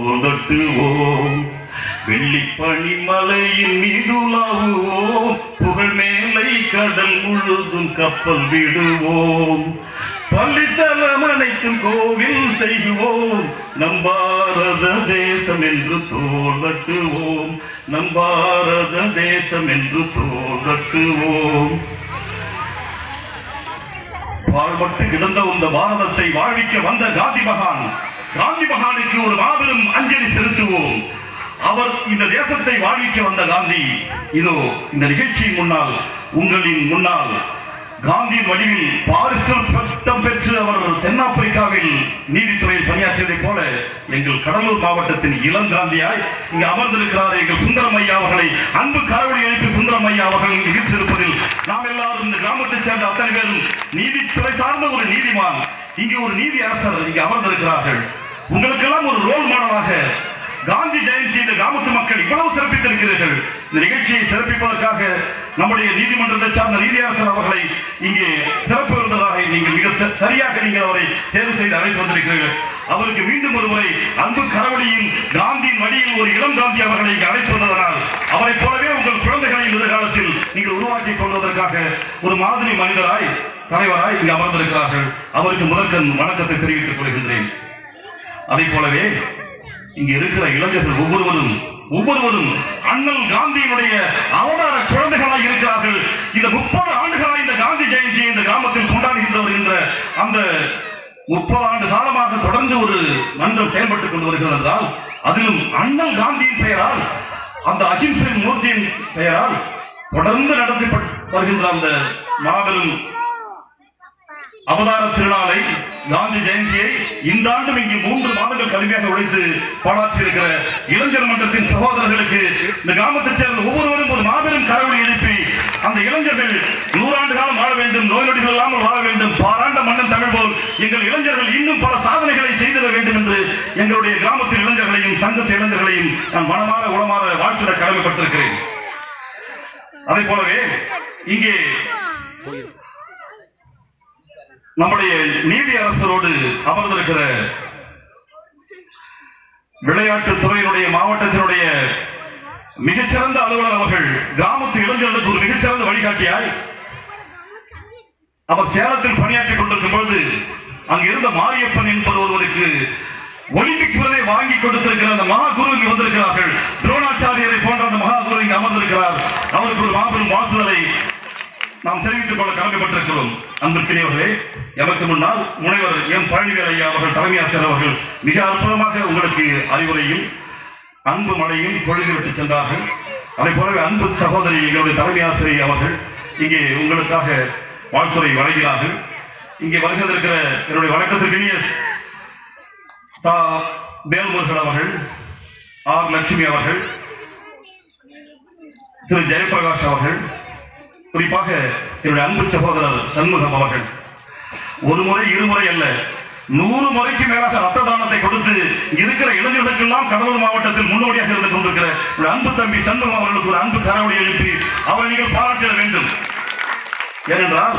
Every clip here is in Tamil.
தோதட்டுவோம் வெள்ளிப்பனி மலையின் மீதுலாவுவோம் புகழ் மேலை கடல் முழுதும் கப்பல் விடுவோம் பள்ளித்தலம் அனைத்தும் கோவில் செய்வோம் நம் பாரத தேசம் என்று தோதட்டுவோம் நம் பாரத தேசம் என்று தோதட்டுவோம் பாழ்பட்டு கிடந்த இந்த பாரதத்தை வாழ்விக்க வந்த காந்தி மகான் காந்தி மகானுக்கு ஒரு மாபெரும் அஞ்சலி செலுத்துவோம் அவர் இந்த தேசத்தை வாழ்விக்க வந்த காந்தி இதோ இந்த நிகழ்ச்சியின் முன்னால் உங்களின் முன்னால் காந்தியின் வடிவில் பாரிஸ்டர் பட்டம் பெற்று அவர் தென்னாப்பிரிக்காவில் நீதித்துறையில் பணியாற்றியதைப் போல எங்கள் கடலூர் மாவட்டத்தின் இளம் காந்தியாய் இங்கு அமர்ந்திருக்கிறார் எங்கள் சுந்தரம் ஐயா அவர்களை அன்பு கரவழி எழுப்பி சுந்தரம் ஐயா அவர்கள் இங்கு வீற்றிருப்பதில் நாம் எல்லாரும் இந்த கிராமத்தைச் சேர்ந்த அத்தனை பேரும் நீதித்துறை சார்ந்த ஒரு நீதிமான் இங்கே ஒரு நீதி அரசர் இங்கு அமர்ந்திருக்கிறார்கள் உங்களுக்கெல்லாம் ஒரு ரோல் மாடலாக காந்தி ஜெயந்தி இந்த கிராமத்து மக்கள் இவ்வளவு சிறப்பித்திருக்கிறீர்கள் இந்த நிகழ்ச்சியை சிறப்பிப்பதற்காக நம்முடைய நீதிமன்றத்தை சார்ந்த நீதியரசர் அவர்களை இங்கே சிறப்பு விருந்ததாக நீங்கள் மிக ச- சரியாக நீங்கள் அவரை தேர்வு செய்து அழைத்து வந்திருக்கிறீர்கள் அவருக்கு மீண்டும் ஒருமுறை அன்பு கரவழியின் காந்தியின் வழியில் ஒரு இளம் காந்தி அவர்களை இங்கு அழைத்து வந்ததனால் அவரைப் போலவே உங்கள் குழந்தைகளை எதிர்காலத்தில் நீங்கள் உருவாக்கி கொள்வதற்காக ஒரு மாதிரி மனிதராய் தலைவராய் இங்கு அமர்ந்திருக்கிறார்கள் அவருக்கு முதற்கண் வணக்கத்தை தெரிவித்துக் கொள்கின்றேன் அதை போலவே இங்க இருக்கிற இளைஞர்கள் ஒவ்வொருவரும் ஒவ்வொருவரும் அண்ணல் காந்தியினுடைய அவதார குழந்தைகளாய் இருக்கிறார்கள் இந்த முப்பது ஆண்டுகளாய் இந்த காந்தி ஜெயந்தியை இந்த கிராமத்தில் கொண்டாடுகின்றவர் என்ற அந்த முப்பது ஆண்டு காலமாக தொடர்ந்து ஒரு மன்றம் செயல்பட்டுக் கொண்டு வருகிறது என்றால் அதிலும் அண்ணல் காந்தியின் பெயரால் அந்த அஹிம்சை மூர்த்தியின் பெயரால் தொடர்ந்து நடத்தி வருகின்ற அந்த மாபெரும் அவதார திருநாளை காந்தி ஜெயந்தியை இந்த ஆண்டும் இங்கு மூன்று மாதங்கள் கடுமையாக உழைத்து பாடாற்றியிருக்கிற இளைஞர் மன்றத்தின் சகோதரர்களுக்கு இந்த கிராமத்தைச் சேர்ந்த ஒவ்வொருவரும் ஒரு மாபெரும் கரவழி எழுப்பி அந்த இளைஞர்கள் நூறாண்டு காலம் வாழ வேண்டும் நோய் நொடிகள் இல்லாமல் வாழ வேண்டும் பாராண்ட மன்னன் தமிழ் போல் எங்கள் இளைஞர்கள் இன்னும் பல சாதனைகளை செய்திட வேண்டும் என்று எங்களுடைய கிராமத்தின் இளைஞர்களையும் சங்கத்து இளைஞர்களையும் நான் மனமாற உளமாற வாழ்த்திட கடமைப்பட்டிருக்கிறேன் அதை போலவே இங்கே நம்முடைய நீதி அரசரோடு அமர்ந்திருக்கிற விளையாட்டு துறையினுடைய மாவட்டத்தினுடைய மிகச்சிறந்த அலுவலர் அவர்கள் கிராமத்து இளைஞர்களுக்கு ஒரு மிகச்சிறந்த வழிகாட்டியாய் அவர் சேலத்தில் பணியாற்றிக் கொண்டிருக்கும் பொழுது அங்கு இருந்த மாரியப்பன் என்பது ஒருவருக்கு ஒலிம்பிக் விருதை வாங்கி கொடுத்திருக்கிற அந்த மகா குரு இங்கு வந்திருக்கிறார்கள் துரோணாச்சாரியரை போன்ற அந்த மகா குரு இங்கு அமர்ந்திருக்கிறார் அவருக்கு ஒரு மாபெரும் வாழ்த்துதலை நாம் தெரிவித்துக் கொள்ள கடமைப்பட்டிருக்கிறோம் அன்பிற்கினியவர்களே எமக்கு முன்னால் முனைவர் எம் பழனிவேல் ஐயா அவர்கள் தலைமை ஆசிரியர் அவர்கள் மிக அற்புதமாக உங்களுக்கு அறிவுரையும் அன்பு மழையும் பொழுது விட்டு சென்றார்கள் அதை போலவே அன்பு சகோதரி எங்களுடைய தலைமை ஆசிரியர் அவர்கள் இங்கே உங்களுக்காக வாழ்த்துறை வழங்கினார்கள் இங்கே வருகிறதற்கிற என்னுடைய வணக்கத்திற்கினிய தா வேல்முருகன் அவர்கள் ஆர் லட்சுமி அவர்கள் திரு ஜெயபிரகாஷ் அவர்கள் குறிப்பாக என்னுடைய அன்பு சகோதரர் சண்முகம் அவர்கள் ஒரு முறை இருமுறை அல்ல நூறு முறைக்கு மேலாக ரத்த தானத்தை கொடுத்து இருக்கிற இளைஞர்களுக்கெல்லாம் கடலூர் மாவட்டத்தில் முன்னோடியாக இருந்து கொண்டிருக்கிற ஒரு அன்பு தம்பி சண்முகம் அவர்களுக்கு ஒரு அன்பு கரவழி எழுப்பி அவரை நீங்கள் பாராட்டிட வேண்டும் ஏனென்றால்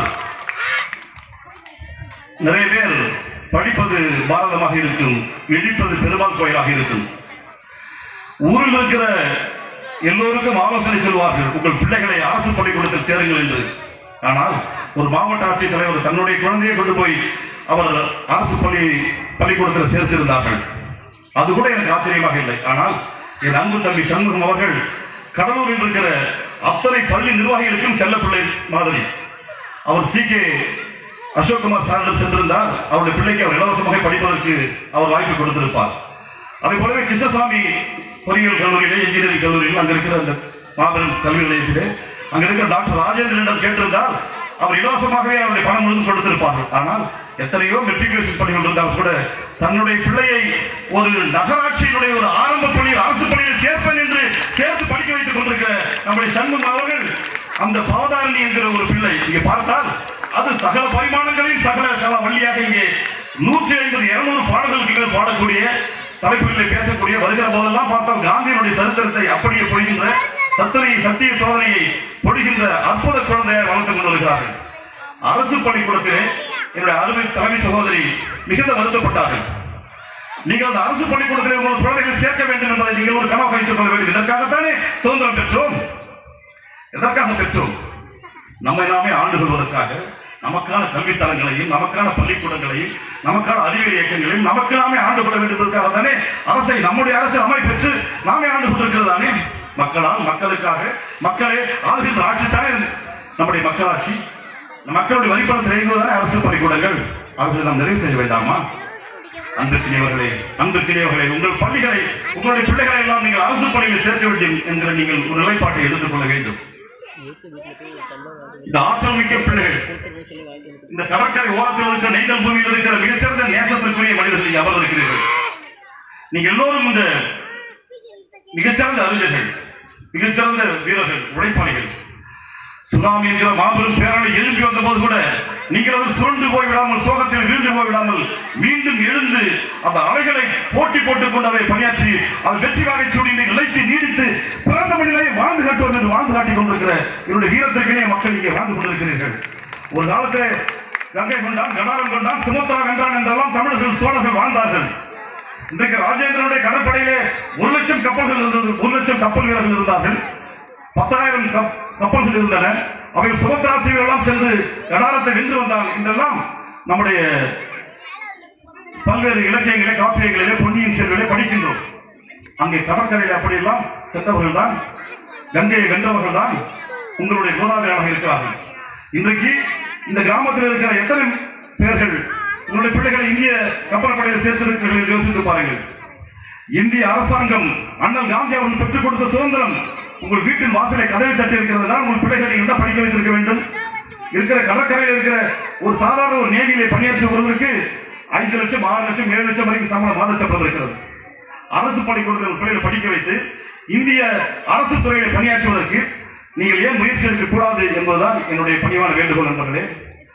நிறைய பேர் படிப்பது பாரதமாக இருக்கும் இழிப்பது பெருமாள் கோயிலாக இருக்கும் ஊரில் இருக்கிற எல்லோருக்கும் ஆலோசனை சொல்வார்கள் உங்கள் பிள்ளைகளை அரசு பள்ளிக்கூடத்தில் சேருங்கள் என்று ஆனால் ஒரு மாவட்ட ஆட்சித்தலைவர் தன்னுடைய குழந்தையை கொண்டு போய் அவர் அரசு பள்ளி பள்ளிக்கூடத்தில் சேர்த்திருந்தார்கள் அது கூட எனக்கு ஆச்சரியமாக இல்லை ஆனால் என் அன்பு தம்பி சண்முகம் அவர்கள் கடலூரில் இருக்கிற அத்தனை பள்ளி நிர்வாகிகளுக்கும் செல்லப்பிள்ளை மாதிரி அவர் சி கே அசோக்குமார் சாரிடம் சென்றிருந்தால் அவருடைய பிள்ளைக்கு அவர் இலவசமாக படிப்பதற்கு அவர் வாய்ப்பு கொடுத்திருப்பார் அதே போலவே கிருஷ்ணசாமி பொறியியல் கல்லூரியிலே இன்ஜினியரிங் கல்லூரியில் அங்க இருக்கிற அந்த மாபெரும் கல்வி நிலையத்திலே அங்க இருக்கிற டாக்டர் ராஜேந்திரனிடம் கேட்டிருந்தால் அவர் இலவசமாகவே அவருடைய பணம் முழுதும் கொடுத்திருப்பார்கள் ஆனால் எத்தனையோ மெட்ரிகுலேஷன் பள்ளிகள் இருந்தால் கூட தன்னுடைய பிள்ளையை ஒரு நகராட்சியினுடைய ஒரு ஆரம்ப பள்ளியில் அரசு பள்ளியில் சேர்ப்பேன் என்று சேர்த்து படிக்க வைத்துக் கொண்டிருக்கிற நம்முடைய சண்முகம் அவர்கள் அந்த பவதாரணி என்கிற ஒரு பிள்ளை இங்கே பார்த்தால் அது சகல பரிமாணங்களையும் சகல சகல வழியாக இங்கே நூற்றி ஐம்பது இருநூறு பாடல்களுக்கு மேல் பாடக்கூடிய தலைப்புகளில் பேசக்கூடிய வருகிற போதெல்லாம் பார்த்தால் காந்தியினுடைய சரித்திரத்தை அப்படியே பொழிகின்ற சத்திரை சத்திய சோதனையை பொழிகின்ற அற்புத குழந்தையை வளர்த்துக் கொண்டிருக்கிறார்கள் அரசு பள்ளிக்கூடத்திலே என்னுடைய அருமை தலைமை சகோதரி மிகுந்த வருத்தப்பட்டார்கள் நீங்கள் அந்த அரசு பள்ளிக்கூடத்திலே உங்கள் குழந்தைகள் சுதந்திரம் பெற்றோம் எதற்காக பெற்றோம் நம்மை நாமே ஆண்டு கொள்வதற்காக நமக்கான கல்வித்தலங்களையும் நமக்கான பள்ளிக்கூடங்களையும் நமக்கான அறிவியல் இயக்கங்களையும் நமக்கு நாமே ஆண்டு கொள்ள வேண்டும் என்பதற்காக தானே அரசை நம்முடைய அரசு நம்மை பெற்று நாமே ஆண்டு கொண்டிருக்கிறது தானே மக்களால் மக்களுக்காக மக்களே ஆளுகின்ற ஆட்சி தானே நம்முடைய மக்களாட்சி மக்களுடைய வரிப்பணத்தில் இயங்குவதானே அரசு பள்ளிக்கூடங்கள் அவர்களை நாம் நிறைவு செய்ய வேண்டாமா அன்புக்கினியவர்களே அன்புக்கினியவர்களே உங்கள் பள்ளிகளை உங்களுடைய பிள்ளைகளை எல்லாம் நீங்கள் அரசு பள்ளியில் சேர்க்க வேண்டும் என்கிற நீங்கள் ஒரு நிலைப்பாட்டை எடுத்துக்கொள்ள வேண்டும் இந்த ஆற்றல் மிக்க பிள்ளைகள் இந்த கடற்கரை ஓரத்தில் இருக்கிற நெய்தல் பூமியில் இருக்கிற மிகச்சிறந்த நேசத்திற்குரிய மனிதர்கள் அவர் இருக்கிறீர்கள் நீங்க எல்லோரும் இந்த மிகச்சிறந்த அறிஞர்கள் மிகச்சிறந்த வீரர்கள் உழைப்பாளிகள் சுனாமி என்கிற மாபெரும் பேரணி எழுப்பி வந்த போது கூட நீங்கள் அது சுருண்டு போய் விடாமல் சோகத்தில் வீழ்ந்து போய் விடாமல் மீண்டும் எழுந்து அந்த அலைகளை போட்டி போட்டுக் கொண்டு அதை பணியாற்றி அது வெற்றி வாகை சூடி நீங்கள் நிலைத்து நீடித்து பிறந்த மனிதனை வாழ்ந்து காட்டுவோம் என்று வாழ்ந்து காட்டிக் கொண்டிருக்கிற என்னுடைய வீரத்திற்கே மக்கள் இங்கே வாழ்ந்து கொண்டிருக்கிறீர்கள் ஒரு காலத்தில் கங்கை கொண்டான் கடாரம் கொண்டான் சுமத்ரா வென்றான் என்றெல்லாம் தமிழர்கள் சோழர்கள் வாழ்ந்தார்கள் இன்றைக்கு ராஜேந்திரனுடைய கடற்படையிலே ஒரு லட்சம் கப்பல்கள் இருந்தது ஒரு லட்சம் கப்பல் வீரர்கள் இருந்தார்கள் பத்தாயிரம் கப்- கப்பல்கள் இருந்தன அவை சுமத்ரா தீவுகளெல்லாம் சென்று கடாரத்தை வென்று வந்தார்கள் என்றெல்லாம் நம்முடைய பல்வேறு இலக்கியங்களே காப்பியங்களிலே பொன்னியின் செல்விலே படிக்கின்றோம் அங்கே கடற்கரையில் அப்படியெல்லாம் சென்றவர்கள் தான் கங்கையை வென்றவர்கள் தான் உங்களுடைய மூதாதையராக இருக்கிறார்கள் இன்றைக்கு இந்த கிராமத்தில் இருக்கிற எத்தனை பேர்கள் உங்களுடைய பிள்ளைகளை இந்திய கப்பற்படையில் சேர்த்திருக்கிறீர்கள் என்று யோசித்து பாருங்கள் இந்திய அரசாங்கம் அண்ணல் காந்தி அவர்கள் பெற்றுக் கொடுத்த சுதந்திரம் உங்கள் வீட்டின் வாசலை கதவை தட்டி இருக்கிறதுனா உங்கள் பிள்ளைகளை என்ன படிக்க வைத்திருக்க வேண்டும் இருக்கிற கடற்கரையில் இருக்கிற ஒரு சாதாரண ஒரு நேவியிலே பணியாற்றி ஒருவருக்கு ஐந்து லட்சம் ஆறு லட்சம் ஏழு லட்சம் வரைக்கும் சம்பளம் மாத சம்பளம் இருக்கிறது அரசு பள்ளிக்கூடத்தில் பிள்ளைகளை படிக்க வைத்து இந்திய அரசு துறையில பணியாற்றுவதற்கு நீங்கள் ஏன் முயற்சி எடுக்க கூடாது என்பதுதான் என்னுடைய பணிவான வேண்டுகோள் நண்பர்களே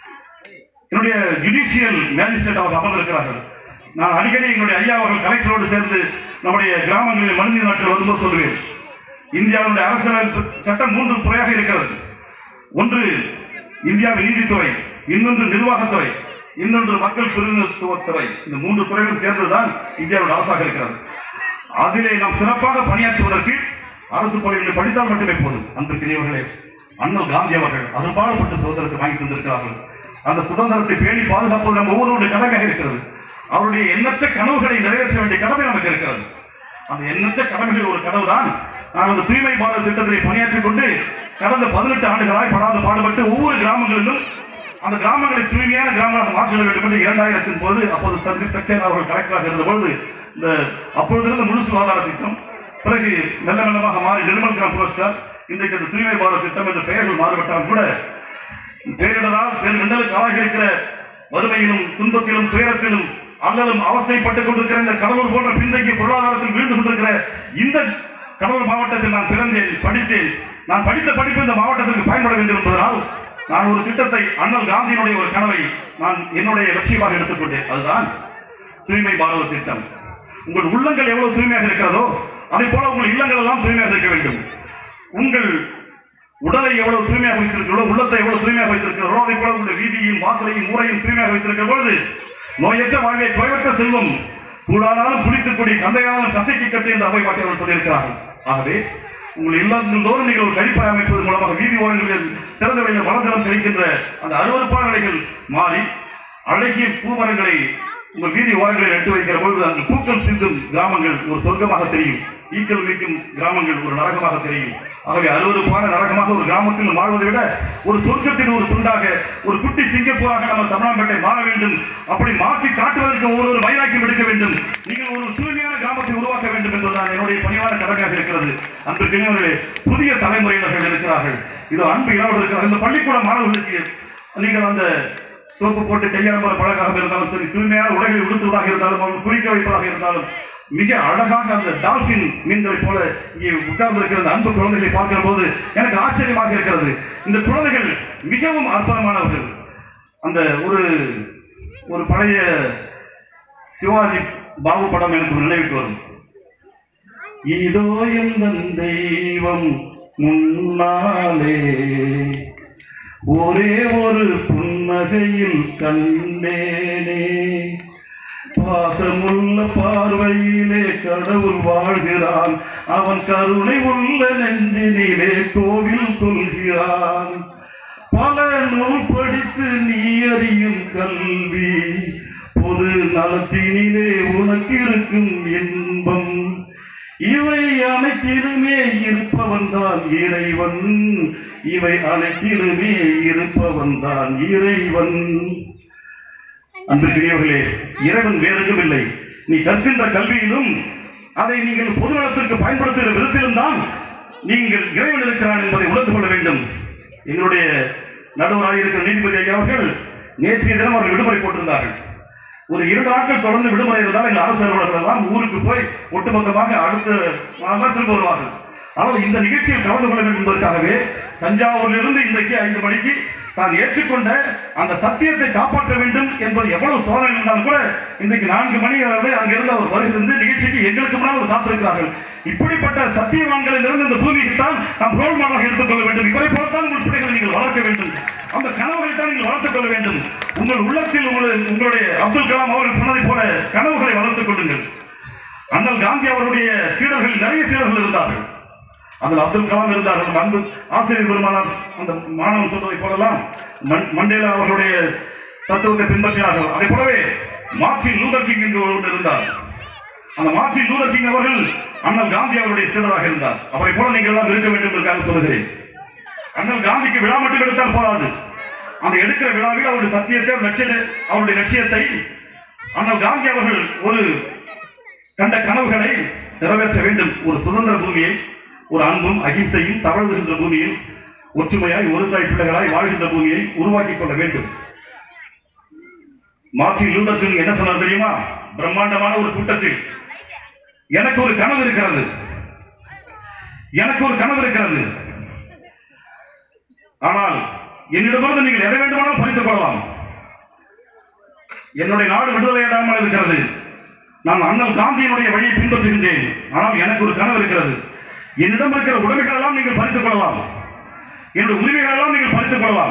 என்னுடைய ஜுடிஷியல் மேஜிஸ்ட்ரேட் அவர்கள் அமர்ந்திருக்கிறார்கள் நான் அடிக்கடி எங்களுடைய ஐயா அவர்கள் கலெக்டரோடு சேர்ந்து நம்முடைய கிராமங்களில் மனித நாட்டில் வரும்போது சொல்லுவேன் இந்தியாவுடைய அரசியலமைப்பு சட்டம் மூன்று துறையாக இருக்கிறது ஒன்று இந்தியாவின் நீதித்துறை இன்னொன்று நிர்வாகத்துறை இன்னொன்று மக்கள் பிரதிநிதித்துவத்துறை இந்த மூன்று துறைகளும் சேர்ந்ததுதான் இந்தியாவுடைய அரசாக இருக்கிறது அதிலே நாம் சிறப்பாக பணியாற்றுவதற்கு அரசு பள்ளிகளில் படித்தால் மட்டுமே போதும் அன்பிற்கினியவர்களே அண்ணல் காந்தி அவர்கள் அரும்பாடுபட்டு சுதந்திரத்தை வாங்கி தந்திருக்கிறார்கள் அந்த சுதந்திரத்தை பேணி பாதுகாப்பது நம்ம ஒவ்வொருவருடைய கடமையாக இருக்கிறது அவருடைய எண்ணற்ற கனவுகளை நிறைவேற்ற வேண்டிய கடமை நமக்கு இருக்கிறது அந்த எண்ணற்ற கடமைகள் ஒரு கனவு தான் நான் அந்த தூய்மை பாரத திட்டத்திலே பணியாற்றிக் கொண்டு கடந்த பதினெட்டு ஆண்டுகளாய் படாத பாடுபட்டு ஒவ்வொரு கிராமங்களிலும் அந்த கிராமங்களை தூய்மையான கிராமங்களாக மாற்ற வேண்டும் என்று இரண்டாயிரத்தின் போது அப்போது சந்தீப் சக்சேனா அவர்கள் கலெக்டராக இருந்த பொழுது இந்த அப்பொழுது இருந்த முழு சுகாதார திட்டம் பிறகு மெல்ல மெல்லமாக மாறி நிர்மல் கிராம் புரஸ்கார் இன்றைக்கு அந்த தூய்மை பாரத திட்டம் என்ற பெயர்கள் மாறுபட்டால் கூட பேரிடரால் பெருமின்னலுக்கு ஆளாகி இருக்கிற வறுமையிலும் துன்பத்திலும் துயரத்திலும் அல்லலும் அவஸ்தைப்பட்டுக் கொண்டிருக்கிற இந்த கடலூர் போன்ற பின்தங்கிய பொருளாதாரத்தில் வீழ்ந்து கொண்டிருக்கிற இந்த கடலூர் மாவட்டத்தில் நான் பிறந்தேன் படித்தேன் நான் படித்த படிப்பு இந்த மாவட்டத்திற்கு பயன்பட வேண்டும் என்பதனால் நான் ஒரு திட்டத்தை அண்ணல் காந்தியினுடைய ஒரு கனவை நான் என்னுடைய லட்சியமாக எடுத்துக்கொண்டேன் அதுதான் தூய்மை பாரத திட்டம் உங்கள் உள்ளங்கள் எவ்வளவு தூய்மையாக இருக்கிறதோ அதே போல உங்கள் இல்லங்கள் எல்லாம் தூய்மையாக இருக்க வேண்டும் உங்கள் உடலை எவ்வளவு தூய்மையாக வைத்திருக்கிறோ உள்ளத்தை எவ்வளவு தூய்மையாக வைத்திருக்கிறோ அதே போல உங்களுடைய வீதியும் வாசலையும் ஊரையும் தூய்மையாக வைத்திருக்கிற பொழுது நோயற்ற வாழ்வை குறைவற்ற செல்வம் கூடானாலும் குடித்துக்கூடிய கந்தையானாலும் கசைக்கு கட்டு என்று அவை பாட்டி அவர்கள் சொல்லியிருக்கிறார்கள் ஆகவே உங்கள் இல்லங்கள் தோறும் நீங்கள் ஒரு கழிப்பறை அமைப்பது மூலமாக வீதி ஓரங்களில் திறந்த வெளியில் வளர்ந்தரம் தெரிவிக்கின்ற அந்த அருவறுப்பான நிலைகள் மாறி அழகிய பூமரங்களை உங்கள் வீதி ஓரங்களில் நட்டு வைக்கிற பொழுது அந்த பூக்கள் சிந்தும் கிராமங்கள் ஒரு சொர்க்கமாக தெரியும் ஈக்கள் மீட்டும் கிராமங்கள் ஒரு நரகமாக தெரியும் ஆகவே அருவருப்பான நரகமாக ஒரு கிராமத்தில் வாழ்வதை விட ஒரு சொர்க்கத்தின் ஒரு துண்டாக ஒரு குட்டி சிங்கப்பூராக நம்ம தமிழ்நாட்டை மாற வேண்டும் அப்படி மாற்றி காட்டுவதற்கு ஒரு ஒரு மயிலாக்கி எடுக்க வேண்டும் நீங்கள் ஒரு தூய்மையான கிராமத்தை உருவாக்க வேண்டும் என்பதுதான் என்னுடைய பணிவான கடமையாக இருக்கிறது அன்றைக்கு புதிய தலைமுறையினர்கள் இருக்கிறார்கள் இது அன்பு இளவல் இருக்கிறார் இந்த பள்ளிக்கூட மாணவர்களுக்கு நீங்கள் அந்த சோப்பு போட்டு கையாள பழகாக இருந்தாலும் சரி தூய்மையான உடைகளை உடுத்துவதாக இருந்தாலும் அவர்கள் குளிக்க வைப்பதாக இருந்தாலும் மிக அழகாக அந்த டால்பின் மீன்களைப் போல இங்கே உட்கார்ந்து இருக்கிற அந்த அன்பு குழந்தைகளை பார்க்கிற போது எனக்கு ஆச்சரியமாக இருக்கிறது இந்த குழந்தைகள் மிகவும் அற்புதமானவர்கள் அந்த ஒரு ஒரு பழைய சிவாஜி பாபு படம் எனக்கு ஒரு நினைவுக்கு வரும் இதோ எந்தன் தெய்வம் முன்னாலே ஒரே ஒரு புன்னகையில் கண்டேனே பாசமுள்ள பார்வையிலே கடவுள் வாழ்கிறான் அவன் கருணை உள்ள நெஞ்சினிலே கோவில் கொள்கிறான் பல நூல் படித்து நீ அறியும் கல்வி பொது நலத்தினிலே உனக்கு இருக்கும் இன்பம் இவை அனைத்திலுமே இருப்பவன் தான் இறைவன் இவை அனைத்திலுமே இருப்பவன் தான் இறைவன் அன்பிற்குரியவர்களே இறைவன் வேறெங்கும் இல்லை நீ கற்கின்ற கல்வியிலும் அதை நீங்கள் பொது நலத்திற்கு பயன்படுத்துகிற விதத்திலும் தான் நீங்கள் இறைவன் இருக்கிறான் என்பதை உணர்ந்து கொள்ள வேண்டும் எங்களுடைய நடுவராக இருக்கிற நீதிபதி ஐயா அவர்கள் நேற்றைய தினம் அவர்கள் விடுமுறை போட்டிருந்தார்கள் ஒரு இரண்டு நாட்கள் தொடர்ந்து விடுமுறை இருந்தால் எங்கள் அரசு அலுவலர்கள் எல்லாம் ஊருக்கு போய் ஒட்டுமொத்தமாக அடுத்த நாள் திரும்ப வருவார்கள் ஆனால் இந்த நிகழ்ச்சியில் கலந்து கொள்ள வேண்டும் என்பதற்காகவே தஞ்சாவூரிலிருந்து இன்றைக்கு ஐந்து மணிக்கு தான் ஏற்றுக்கொண்ட அந்த சத்தியத்தை காப்பாற்ற வேண்டும் என்பது எவ்வளவு சோதனை இருந்தாலும் கூட இன்றைக்கு நான்கு மணி அளவு அங்கிருந்து அவர் வருகிறது நிகழ்ச்சிக்கு எங்களுக்கு முன்னால் அவர் காத்திருக்கிறார்கள் இப்படிப்பட்ட சத்தியவான்களில் இருந்து இந்த பூமிக்கு தான் நாம் ரோல் மாடலாக எடுத்துக்கொள்ள வேண்டும் இவரை போலத்தான் உங்கள் பிள்ளைகளை நீங்கள் வளர்க்க வேண்டும் அந்த கனவுகளை தான் நீங்கள் வளர்த்துக் கொள்ள வேண்டும் உங்கள் உள்ளத்தில் உங்கள் உங்களுடைய அப்துல் கலாம் அவர்கள் சொன்னதை போல கனவுகளை வளர்த்துக் கொள்ளுங்கள் அண்ணல் காந்தி அவருடைய சீடர்கள் நிறைய சீடர்கள் இருந்தார்கள் அதில் அப்துல் கலாம் இருந்தார்கள் அன்பு ஆசிரியர் பெருமானார் அந்த மாணவன் சொல்வதை போலலாம் மண்- மண்டேலா அவர்களுடைய தத்துவத்தை பின்பற்றினார்கள் அதை போலவே மார்ட்டின் லூதர் கிங் என்று ஒருவர் இருந்தார் அந்த மார்ட்டின் லூதர் கிங் அவர்கள் அண்ணல் காந்தி அவருடைய சீடராக இருந்தார் அவரை போல நீங்கள் எல்லாம் இருக்க வேண்டும் என்பதற்காக சொல்லுகிறேன் அண்ணல் காந்திக்கு விழா மட்டும் எடுத்தால் போதாது அந்த எடுக்கிற விழாவில் அவருடைய சத்தியத்தை லட்சிய அவருடைய லட்சியத்தை அண்ணல் காந்தி அவர்கள் ஒரு கண்ட கனவுகளை நிறைவேற்ற வேண்டும் ஒரு சுதந்திர பூமியை ஒரு அன்பும் அகிம்சையும் தவழுகின்ற பூமியில் ஒற்றுமையாய் ஒரு தாய் பிள்ளைகளாய் வாழ்கின்ற பூமியை உருவாக்கிக் கொள்ள வேண்டும் மார்ட்டின் லூதர் கிங் என்ன சொன்னார் தெரியுமா பிரம்மாண்டமான ஒரு கூட்டத்தில் எனக்கு ஒரு கனவு இருக்கிறது எனக்கு ஒரு கனவு இருக்கிறது ஆனால் என்னிடமிருந்து நீங்கள் எதை வேண்டுமானாலும் பறித்துக் கொள்ளலாம் என்னுடைய நாடு விடுதலை அடையாமல் இருக்கிறது நான் அண்ணல் காந்தியினுடைய வழியை பின்பற்றுகின்றேன் ஆனால் எனக்கு ஒரு கனவு இருக்கிறது என்னிடம் இருக்கிற உடைமைகள் எல்லாம் நீங்கள் பறித்துக் கொள்ளலாம் என்னுடைய உரிமைகள் எல்லாம் நீங்கள் பறித்துக் கொள்ளலாம்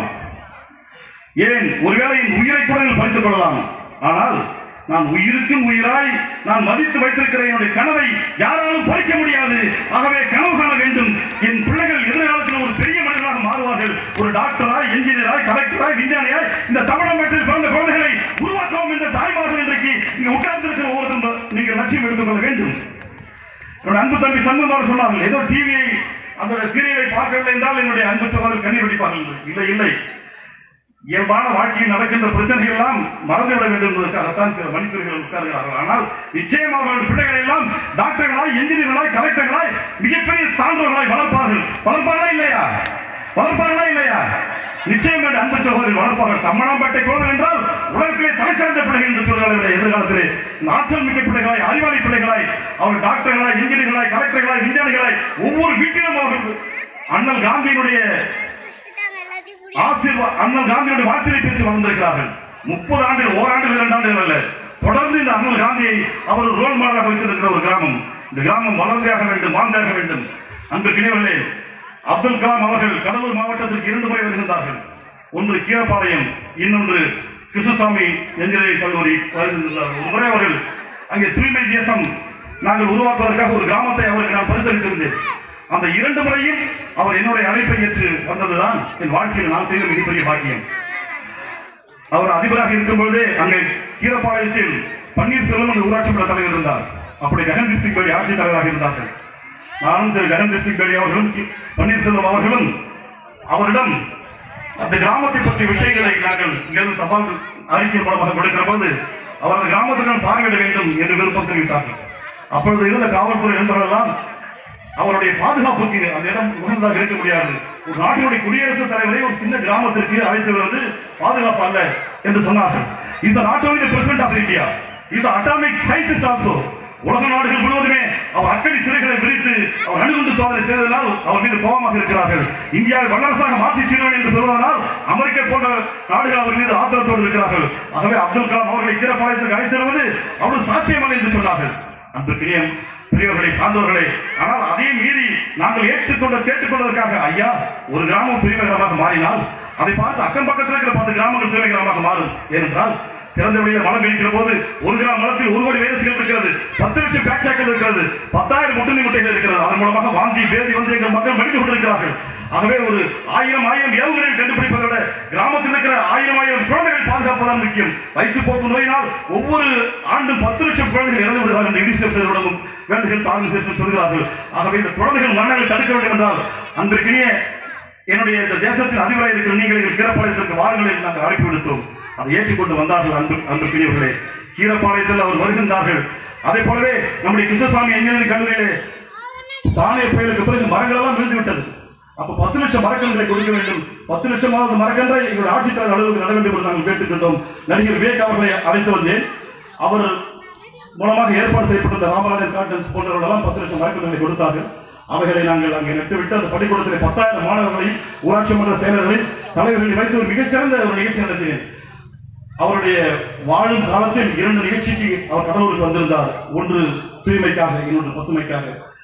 ஏன் ஒருவேளை என் உயிரை கூட நீங்கள் பறித்துக் கொள்ளலாம் ஆனால் நான் உயிருக்கும் உயிராய் நான் மதித்து வைத்திருக்கிற என்னுடைய கனவை யாராலும் பறிக்க முடியாது ஆகவே கனவு காண வேண்டும் என் பிள்ளைகள் எதிர்காலத்தில் ஒரு பெரிய மனிதராக மாறுவார்கள் ஒரு டாக்டராய் என்ஜினியராய் கலெக்டராய் விஞ்ஞானியாய் இந்த தமிழகத்தில் பிறந்த குழந்தைகளை உருவாக்கவும் என்ற தாய்மார்கள் இன்றைக்கு இங்க உட்கார்ந்திருக்கிற ஒவ்வொருத்தரும் நீங்கள் லட்சியம் எடுத்துக்கொள்ள வேண்டும் என்னோட அன்பு தம்பி சண்முகமாக சொன்னார்கள் ஏதோ டிவியை அந்த சீரியலை பார்க்கவில்லை என்றால் என்னுடைய அன்பு சகோதரர் கண்ணீர் வெடிப்பார்கள் இல்லை இல்லை இயல்பான வாழ்க்கையில் நடக்கின்ற பிரச்சனைகள் எல்லாம் மறந்துவிட வேண்டும் என்பதற்காகத்தான் சில மணித்துறைகள் உட்கார்கிறார்கள் ஆனால் நிச்சயமாக அவர்கள் பிள்ளைகளை எல்லாம் டாக்டர்களாய் என்ஜினியர்களாய் கலெக்டர்களாய் மிகப்பெரிய சான்றோர்களாய் வளர்ப்பார்கள் வளர்ப்பார்களா இல்லையா வளர்ப்பார்களா இல்லையா நிச்சயம் என்ற அன்பு சகோதரி வளர்ப்பார்கள் தம்மணாம்பேட்டை குழந்தை என்றால் உலகத்திலே தலை சார்ந்த பிள்ளைகள் என்று சொல்கிறார்கள் எதிர்காலத்திலே இந்த ஆற்றல் மிக்க பிள்ளைகளாய் அறிவாளி பிள்ளைகளாய் அவர் டாக்டர்களாய் இன்ஜினியர்களாய் கலெக்டர்களாய் விஞ்ஞானிகளாய் ஒவ்வொரு வீட்டிலும் அவர்கள் அண்ணல் காந்தியினுடைய ஆசீர்வா அண்ணல் காந்தியுடைய வார்த்தையை பேச்சு வந்திருக்கிறார்கள் முப்பது ஆண்டுகள் ஓராண்டு இரண்டு ஆண்டுகள் அல்ல தொடர்ந்து இந்த அண்ணல் காந்தியை அவர் ஒரு ரோல் மாடலாக வைத்திருக்கிற ஒரு கிராமம் இந்த கிராமம் வளர்ந்தாக வேண்டும் வாழ்ந்தாக வேண்டும் அன்பு கிணிவர்களே அப்துல் கலாம் அவர்கள் கடலூர் மாவட்டத்திற்கு இரண்டு முறை வருகின்றார்கள் ஒன்று கீரப்பாளையம் இன்னொன்று கிருஷ்ணசாமி என்ஜினியரிங் கல்லூரி வருகின்றார்கள் ஒரு முறை அவர்கள் அங்கே தூய்மை தேசம் நாங்கள் உருவாக்குவதற்காக ஒரு கிராமத்தை அவருக்கு நான் பரிசளித்திருந்தேன் அந்த இரண்டு முறையும் அவர் என்னுடைய அழைப்பை ஏற்று வந்ததுதான் என் வாழ்க்கையில் நான் செய்த மிகப்பெரிய பாக்கியம் அவர் அதிபராக இருக்கும் பொழுதே அங்கே கீரப்பாளையத்தில் பன்னீர்செல்வம் என்ற ஊராட்சி மன்ற தலைவர் இருந்தார் அப்படி ககன்தீப் சிங் பேடி ஆட்சித் தலைவராக இருந்தார்கள் நானும் திரு ககன்தீப் சிங் பேடி அவர்களும் கி- பன்னீர்செல்வம் அவர்களும் அவரிடம் அந்த கிராமத்தை பற்றிய விஷயங்களை நாங்கள் இங்கிருந்து தபால் அறிக்கை மூலமாக கொடுக்கிற போது அவர் அந்த கிராமத்தை நான் பார்வையிட வேண்டும் என்று விருப்பம் தெரிவித்தார்கள் அப்பொழுது இருந்த காவல்துறை நண்பர்கள் எல்லாம் அவருடைய பாதுகாப்புக்கு அந்த இடம் உகந்ததாக இருக்க முடியாது ஒரு நாட்டினுடைய குடியரசுத் தலைவரை ஒரு சின்ன கிராமத்திற்கு அழைத்து வருவது பாதுகாப்பு அல்ல என்று சொன்னார்கள் is not only the president of India is atomic scientist also உலக நாடுகள் முழுவதுமே அவர் அக்கடி சிறைகளை விரித்து அவர் அணுகுண்டு சோதனை செய்ததனால் அவர் மீது கோபமாக இருக்கிறார்கள் இந்தியாவை வல்லரசாக மாற்றி தீர்வேன் என்று சொல்வதனால் அமெரிக்கா போன்ற நாடுகள் அவர் மீது ஆத்திரத்தோடு இருக்கிறார்கள் ஆகவே அப்துல் கலாம் அவர்களை கீரப்பாளையத்திற்கு அழைத்து வருவது அவ்வளவு சாத்தியமல்ல என்று சொன்னார்கள் அன்புக்குரிய பெரியவர்களை சார்ந்தவர்களே ஆனால் அதையும் மீறி நாங்கள் ஏற்றுக்கொண்ட கேட்டுக்கொண்டதற்காக ஐயா ஒரு கிராமம் தூய்மை கிராமமாக மாறினால் அதை பார்த்து அக்கம் பக்கத்தில் இருக்கிற பத்து கிராமங்கள் தூய்மை கிராமமாக மாறும் ஏனென்றால் திறந்த வெளியே மலம் கழிக்கிற போது ஒரு கிராம் மலத்தில் ஒரு கோடி வைரஸ்கள் இருக்கிறது பத்து லட்சம் பேக்சாக்கள் இருக்கிறது பத்தாயிரம் முட்டை முட்டைகள் இருக்கிறது அதன் மூலமாக வாந்தி பேதி வந்து எங்கள் மக்கள் மடிந்து கொண்டிருக்கிறார்கள் ஆகவே ஒரு ஆயிரம் ஆயிரம் ஏவுகணை கண்டுபிடிப்பதை விட கிராமத்தில் இருக்கிற ஆயிரம் ஆயிரம் குழந்தைகளை பாதுகாப்பதுதான் முக்கியம் வயிற்றுப்போக்கு நோயினால் ஒவ்வொரு ஆண்டும் பத்து லட்சம் குழந்தைகள் இறந்து விடுகிறார்கள் என்று யுனிசெஃப் நிறுவனமும் வேண்டுகள் ஆர்கனைசேஷன் சொல்கிறார்கள் ஆகவே இந்த குழந்தைகள் மரணங்களை தடுக்க வேண்டும் என்றால் அன்றைக்கினிய என்னுடைய இந்த தேசத்தின் அதிபராக இருக்கிற நீங்கள் எங்கள் கீரப்பாளையத்திற்கு வாருங்களில் நாங்கள் அழைப்பு விடுத்தோம் அதை ஏற்றுக்கொண்டு வந்தார்கள் அன்பு அன்புக்குரியவர்களே கீரப்பாளையத்தில் அவர் வருகின்றார்கள் அதே போலவே நம்முடைய கிருஷ்ணசாமி இன்ஜினியரிங் கல்லூரியிலே தானே புயலுக்கு பிறகு மரங்கள் எல்லாம் விழுந்து விட்டது அப்ப பத்து லட்சம் மரக்கன்றை கொடுக்க வேண்டும் பத்து லட்சமாவது மரக்கன்றை எங்களுடைய ஆட்சித்தலைவர் அலுவலகத்தில் நட வேண்டும் என்று நாங்கள் கேட்டுக்கொண்டோம் நடிகர் விவேக் அவர்களை அழைத்து வந்தேன் அவர் மூலமாக ஏற்பாடு செய்யப்பட்டிருந்த ராமராஜன் கார்டன்ஸ் போன்றவர்களெல்லாம் பத்து லட்சம் மரக்கன்றுகளை கொடுத்தார்கள் அவைகளை நாங்கள் அங்கே நட்டுவிட்டு அந்த பள்ளிக்கூடத்தில் பத்தாயிரம் மாணவர்களையும் ஊராட்சி மன்ற செயலர்களையும் தலைவர்களையும் வைத்து ஒரு மிகச்சிறந்த ஒரு நிகழ்ச்சி நடத்தினேன் அவருடைய வாழும் காலத்தில் இரண்டு நிகழ்ச்சிக்கு அவர் கடலூருக்கு வந்திருந்தார் ஒன்று தூய்மைக்காக இன்னொன்று பசுமைக்காக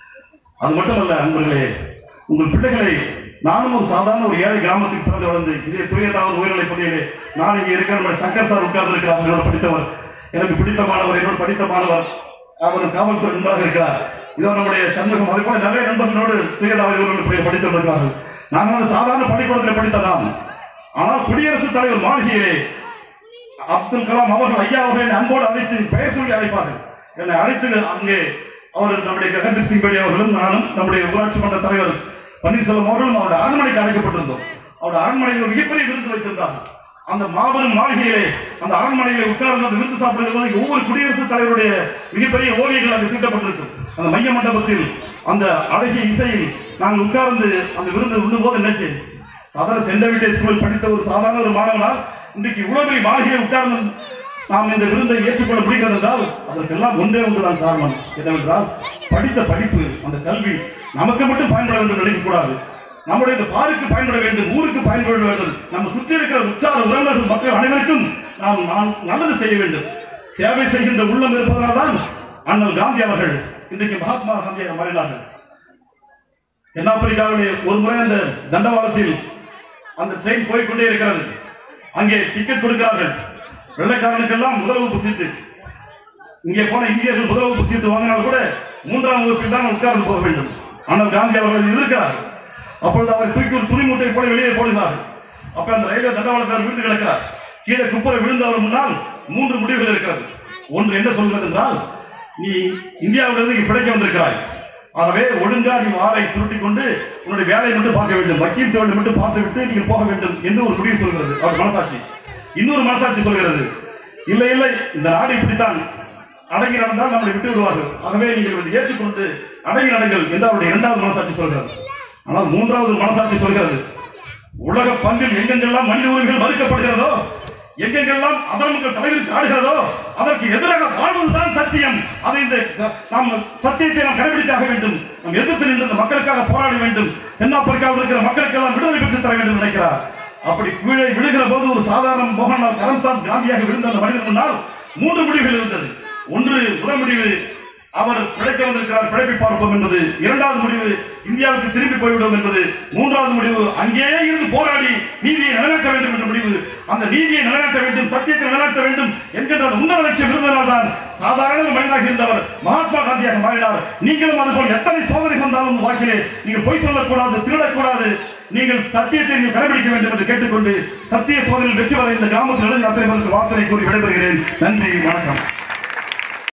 அது மட்டுமல்ல அன்பர்களே உங்கள் பிள்ளைகளை நானும் ஒரு சாதாரண ஒரு ஏழை கிராமத்தில் பிறந்து வளர்ந்து இதே துயரத்தாவது உயர்நிலை பள்ளியிலே நான் இங்கே இருக்கிற நம்முடைய சங்கர் சார் உட்கார்ந்து இருக்கிறார் என்னோட படித்தவர் எனக்கு பிடித்த மாணவர் என்னோட படித்த மாணவர் அவர் காவல்துறை நண்பராக இருக்கிறார் இதோ நம்முடைய சண்முகம் அதே போல நிறைய நண்பர்களோடு துயரத்தாவது இவர்கள் படித்து வருகிறார்கள் நாங்கள் வந்து சாதாரண பள்ளிக்கூடத்தில் படித்த நாம் ஆனால் குடியரசுத் தலைவர் மாளிகையிலே அப்துல் கலாம் அவர்கள் ஐயா அவர்கள் என்னை அன்போடு அழைத்து பெயர் சொல்லி அழைப்பார்கள் என்னை அழைத்து அங்கே அவர் நம்முடைய ககன்தீப் சிங் பேடி அவர்களும் நானும் நம்முடைய ஊராட்சி மன்ற தலைவர் பன்னீர்செல்வம் அவர்களும் அவருடைய அரண்மனைக்கு அழைக்கப்பட்டிருந்தோம் அவருடைய அரண்மனையில் ஒரு மிகப்பெரிய விருந்து வைத்திருந்தார்கள் அந்த மாபெரும் மாளிகையிலே அந்த அரண்மனையிலே உட்கார்ந்து அந்த விருந்து சாப்பிடுகிற போது ஒவ்வொரு குடியரசுத் தலைவருடைய மிகப்பெரிய ஓவியங்கள் அங்கு தீட்டப்பட்டிருக்கும் அந்த மைய மண்டபத்தில் அந்த அழகிய இசையில் நாங்கள் உட்கார்ந்து அந்த விருந்து உண்ணும்போது நினைத்தேன் சாதாரண சென்ட் டேவிட் ஸ்கூலில் படித்த ஒரு சாதாரண ஒரு மாணவனால் இன்றைக்கு இவ்வளவு பெரிய மாளிகையை உட்கார்ந்து நாம் இந்த விருந்தை ஏற்றுக்கொள்ள முடிகிறது என்றால் அதற்கெல்லாம் ஒன்றே ஒன்றுதான் காரணம் என்னவென்றால் படித்த படிப்பு அந்த கல்வி நமக்கு மட்டும் பயன்பட வேண்டும் என்று நினைக்கக்கூடாது நம்முடைய இந்த பாருக்கு பயன்பட வேண்டும் ஊருக்கு பயன்பட வேண்டும் நம்ம சுற்றி இருக்கிற உற்சார உறவினர்கள் மக்கள் அனைவருக்கும் நாம் நாம் நல்லது செய்ய வேண்டும் சேவை செய்கின்ற உள்ளம் இருப்பதனால் தான் அண்ணல் காந்தி அவர்கள் இன்றைக்கு மகாத்மா காந்தியாக மாறினார்கள் தென்னாப்பிரிக்காவிலே ஒரு முறை அந்த தண்டவாளத்தில் அந்த ட்ரெயின் போய்க்கொண்டே இருக்கிறது அங்கே டிக்கெட் கொடுக்கிறார்கள் வெள்ளைக்காரனுக்கெல்லாம் முதல் வகுப்பு சீட்டு இங்கே போன இந்தியர்கள் முதல் வகுப்பு சீட்டு வாங்கினால் கூட மூன்றாம் வகுப்பில் தான் உட்கார்ந்து போக வேண்டும் ஆனால் காந்தி அவர்கள் இருக்கிறார் அப்பொழுது அவர் தூக்கி ஒரு துணி மூட்டை போல வெளியே போடுகிறார்கள் அப்ப அந்த ரயில்வே தண்டவாளத்தில் விழுந்து கிடக்கிறார் கீழே குப்புற விழுந்தவர் முன்னால் மூன்று முடிவுகள் இருக்கிறது ஒன்று என்ன சொல்கிறது என்றால் நீ இந்தியாவிலிருந்து இங்கு பிழைக்க வந்திருக்கிறாய் ஆகவே ஒழுங்கா நீ வாரை சுருட்டிக் கொண்டு உன்னுடைய வேலையை மட்டும் பார்க்க வேண்டும் வக்கீல் தொழிலை மட்டும் பார்த்து விட்டு நீங்கள் போக வேண்டும் என்று ஒரு முடிவு சொல்கிறது அவர் மனசாட்சி இன்னொரு மனசாட்சி சொல்கிறது இல்லை இல்லை இந்த நாடு இப்படித்தான் அடங்கி நடந்தால் நம்மளை விட்டு விடுவார்கள் ஆகவே நீங்கள் இதை ஏற்றுக்கொண்டு அடங்கி நடங்கள் என்று அவருடைய இரண்டாவது மனசாட்சி சொல்கிறது ஆனால் மூன்றாவது மனசாட்சி சொல்கிறது உலக பங்கில் எங்கெங்கெல்லாம் மனித உரிமைகள் மறுக்கப்படுகிறதோ எங்கெங்கெல்லாம் அதர்மங்கள் தலைவிரித்து ஆடுகிறதோ அதற்கு எதிராக வாழ்வதுதான் சத்தியம் அதை இந்த நாம் சத்தியத்தை நாம் கடைபிடித்தாக வேண்டும் நாம் எதிர்த்து நின்று இந்த மக்களுக்காக போராட வேண்டும் தென்னாப்பிரிக்காவில் இருக்கிற மக்களுக்கெல்லாம் விடுதலை பெற்று தர வேண்டும் நினைக்கிறார் அப்படி கீழே விழுகிற போது ஒரு சாதாரண மோகன்லால் கரம்சாத் காந்தியாக விழுந்த அந்த மனிதன் முன்னால் மூன்று முடிவுகள் இருந்தது ஒன்று முதல் முடிவு அவர் பிழைக்க வந்திருக்கிறார் பிழைப்பை பார்ப்போம் என்பது இரண்டாவது முடிவு இந்தியாவுக்கு திரும்பி போய்விடும் என்பது மூன்றாவது முடிவு அங்கேயே இருந்து போராடி நீதியை நிலைநாட்ட வேண்டும் என்ற முடிவு அந்த நீதியை நிலைநாட்ட வேண்டும் சத்தியத்தை நிலைநாட்ட வேண்டும் என்கின்ற அந்த உன்னத லட்சியம் இருந்ததால் தான் சாதாரண ஒரு மனிதனாக இருந்தவர் மகாத்மா காந்தியாக மாறினார் நீங்களும் அதுபோல் எத்தனை சோதனை வந்தாலும் உங்கள் வாழ்க்கையிலே நீங்கள் பொய் சொல்லக்கூடாது திருடக்கூடாது நீங்கள் சத்தியத்தை நீங்கள் கடைபிடிக்க வேண்டும் என்று கேட்டுக்கொண்டு சத்திய சோதனையில் வெற்றி வர இந்த கிராமத்தில் இளைஞர் அத்தனை பேருக்கு வார்த்தை கூறி விடைபெறுகிறேன் நன்றி வணக்கம்